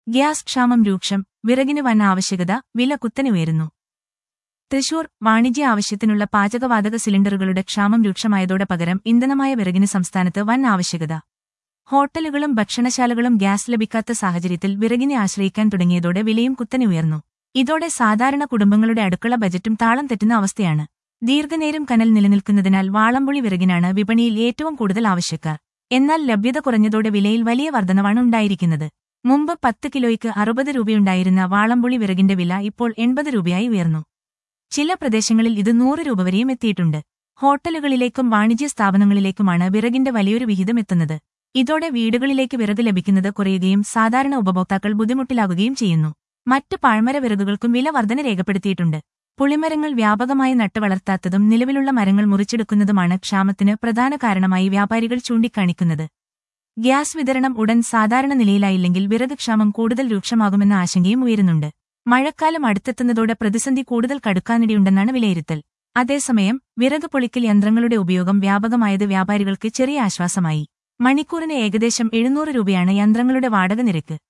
gas ക്ഷാമം രൂക്ഷം വിറകിന് വൻ ആവശ്യകത വില കുത്തനെ ഉയരുന്നു തൃശൂർ വാണിജ്യ ആവശ്യത്തിനുള്ള പാചകവാതക സിലിണ്ടറുകളുടെ ക്ഷാമം രൂക്ഷമായതോടെ പകരം ഇന്ധനമായ വിറകിന് സംസ്ഥാനത്ത് വൻ ആവശ്യകത ഹോട്ടലുകളും ഭക്ഷണശാലകളും ഗ്യാസ് ലഭിക്കാത്ത സാഹചര്യത്തിൽ വിറകിനെ ആശ്രയിക്കാൻ തുടങ്ങിയതോടെ വിലയും കുത്തനെ ഉയർന്നു ഇതോടെ സാധാരണ കുടുംബങ്ങളുടെ അടുക്കള ബജറ്റും താളം തെറ്റുന്ന അവസ്ഥയാണ് ദീർഘനേരം കനൽ നിലനിൽക്കുന്നതിനാൽ വാളംപുളി വിറകിനാണ് വിപണിയിൽ ഏറ്റവും കൂടുതൽ ആവശ്യക്കാർ എന്നാൽ ലഭ്യത കുറഞ്ഞതോടെ വിലയിൽ വലിയ വർധനവാണ് ഉണ്ടായിരിക്കുന്നത് മുമ്പ് പത്ത് കിലോയ്ക്ക് അറുപത് രൂപയുണ്ടായിരുന്ന വാളംപുളി വിറകിന്റെ വില ഇപ്പോൾ എൺപത് രൂപയായി ഉയർന്നു ചില പ്രദേശങ്ങളിൽ ഇത് നൂറ് രൂപ വരെയും എത്തിയിട്ടുണ്ട് ഹോട്ടലുകളിലേക്കും വാണിജ്യ സ്ഥാപനങ്ങളിലേക്കുമാണ് വിറകിന്റെ വലിയൊരു വിഹിതം എത്തുന്നത് ഇതോടെ വീടുകളിലേക്ക് വിറക് ലഭിക്കുന്നത് കുറയുകയും സാധാരണ ഉപഭോക്താക്കൾ ബുദ്ധിമുട്ടിലാകുകയും ചെയ്യുന്നു മറ്റ് പാഴ്മര വിറകുകൾക്കും വില വർധന രേഖപ്പെടുത്തിയിട്ടുണ്ട് പുളിമരങ്ങൾ വ്യാപകമായി നട്ടുവളർത്താത്തതും നിലവിലുള്ള മരങ്ങൾ മുറിച്ചെടുക്കുന്നതുമാണ് ക്ഷാമത്തിന് പ്രധാന കാരണമായി വ്യാപാരികൾ ചൂണ്ടിക്കാണിക്കുന്നത് ഗ്യാസ് വിതരണം ഉടൻ സാധാരണ നിലയിലായില്ലെങ്കിൽ വിറക് ക്ഷാമം കൂടുതൽ രൂക്ഷമാകുമെന്ന ആശങ്കയും ഉയരുന്നുണ്ട് മഴക്കാലം അടുത്തെത്തുന്നതോടെ പ്രതിസന്ധി കൂടുതൽ കടുക്കാനിടയുണ്ടെന്നാണ് വിലയിരുത്തൽ അതേസമയം വിറക് പൊളിക്കൽ യന്ത്രങ്ങളുടെ ഉപയോഗം വ്യാപകമായത് വ്യാപാരികൾക്ക് ചെറിയ ആശ്വാസമായി മണിക്കൂറിന് ഏകദേശം എഴുന്നൂറ് രൂപയാണ് യന്ത്രങ്ങളുടെ വാടക നിരക്ക്